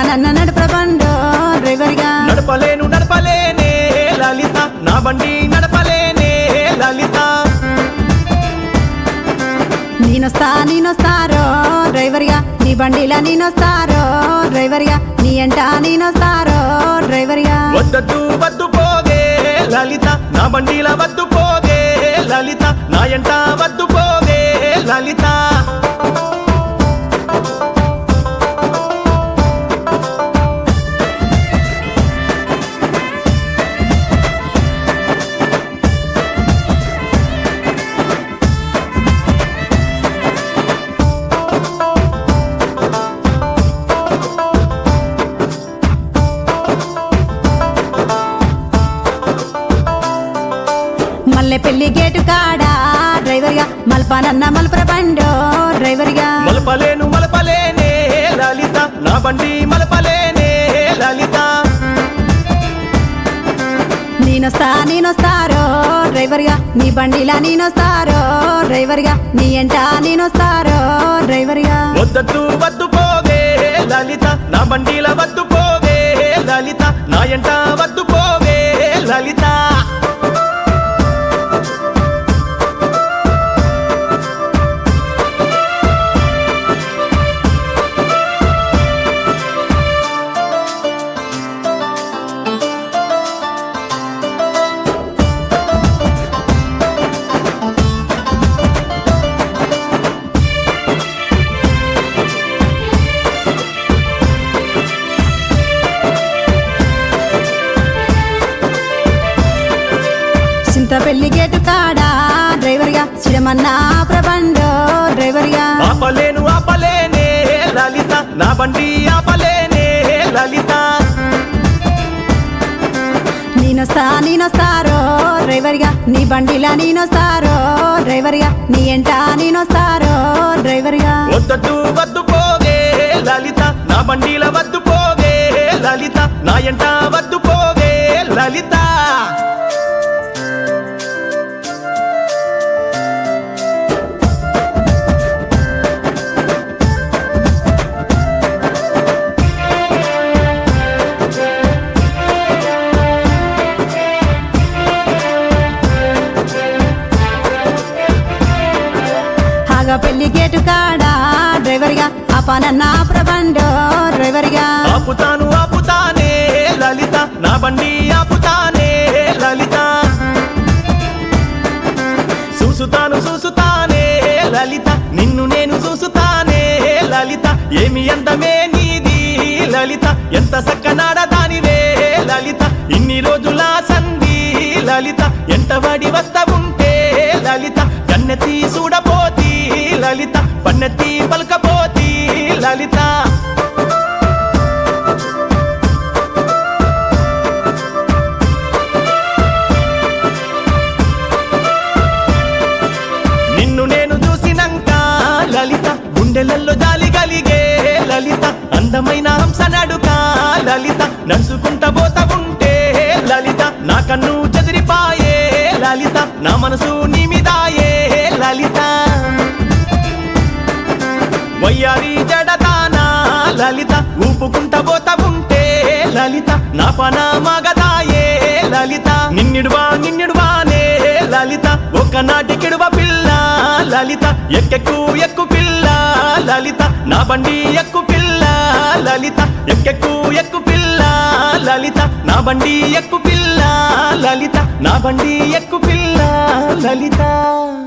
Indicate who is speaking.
Speaker 1: మల్పనన్న నడుపుల బండో డ్రైవర్గా
Speaker 2: నడపలేను నడపలేనే లలిత నా బండి నడపలేనే లలిత
Speaker 1: నేనొస్తా నేనొస్తారో డ్రైవర్గా నీ బండిలా నేనొస్తారో డ్రైవర్గా నీ ఎంట నేనొస్తారో డ్రైవర్గా
Speaker 2: వద్దద్దు వద్దు పోగే లలిత నా బండిల వద్దు పోగే లలిత నా ఎంట వద్దు పోగే లలిత
Speaker 1: మల్లె పెళ్లి గేటు కాడా డ్రైవర్గా మల్పనన్న మల్పుల బండో డ్రైవర్గా
Speaker 2: మలపలేను మలపలేనే లలిత నా బండి మలపలేనే లలిత
Speaker 1: నేనొస్తా నేనొస్తారో డ్రైవర్గా నీ బండిలా నేనొస్తారో డ్రైవర్గా నీ ఎంట నేనొస్తారో డ్రైవర్గా
Speaker 2: వద్దద్దు వద్దు పోగే లలిత నా బండిల వద్దు పోగే లలిత నా ఎంట వద్దు పోగే లలిత
Speaker 1: చింత పెళ్లి గేటు కాడా డ్రైవర్గా చిరమన్నా ప్రబండో డ్రైవర్గా
Speaker 2: ఆపలేను ఆపలేనే లలిత నా బండి ఆపలేనే లలిత
Speaker 1: నేనొస్తా నేనొస్తారో డ్రైవర్గా నీ బండిలా నేనొస్తారో డ్రైవర్గా నీ ఎంట నేనొస్తారో డ్రైవర్గా
Speaker 2: వద్దద్దు వద్దు పోగే లలిత నా బండిల వద్దు పోగే లలిత నా ఎంట వద్దు పోగే లలిత
Speaker 1: హాగా పెళ్లి గేటు కాడా డ్రైవర్గా ఆపానన్న ప్రబండో డ్రైవర్గా
Speaker 2: ఆపుతాను ఆపుతానే లలిత నా బండి ఆపుతానే లలిత చూసుతాను చూసుతానే లలిత నిన్ను నేను చూసుతానే లలిత ఏమి అందమే నీది లలిత ఎంత సక్కనాడదానివే లలిత ఇన్ని రోజుల సంధి లలిత ఎంత వాడి వస్తా ఉంటే లలిత కన్నెత్తి చూడపోతి లలిత పన్నెత్తి పలకపోతి లలిత నిన్ను నేను చూసినంక లలిత గుండెలల్లో జాలి కలిగే లలిత అందమైన హంస నడుక లలిత నడుచుకుంట పోతా ఉంటే లలిత నా కన్ను చెదిరిపాయే లలిత నా మనసు నిమిదాయే లలిత వయ్యారి జడదానా లలిత ఊపుకుంట పోతా ఉంటే లలిత నా పన మగదాయే లలిత నిన్నిడువా నిన్నిడువానే లలిత ఒకనాటి కిడువ పిల్ల లలిత ఎక్కెక్కు ఎక్కు పిల్ల లలిత నా బండి ఎక్కు పిల్ల లలిత ఎక్కెక్కు ఎక్కు పిల్ల లలిత నా బండి ఎక్కు పిల్ల లలిత నా బండి ఎక్కు పిల్ల లలిత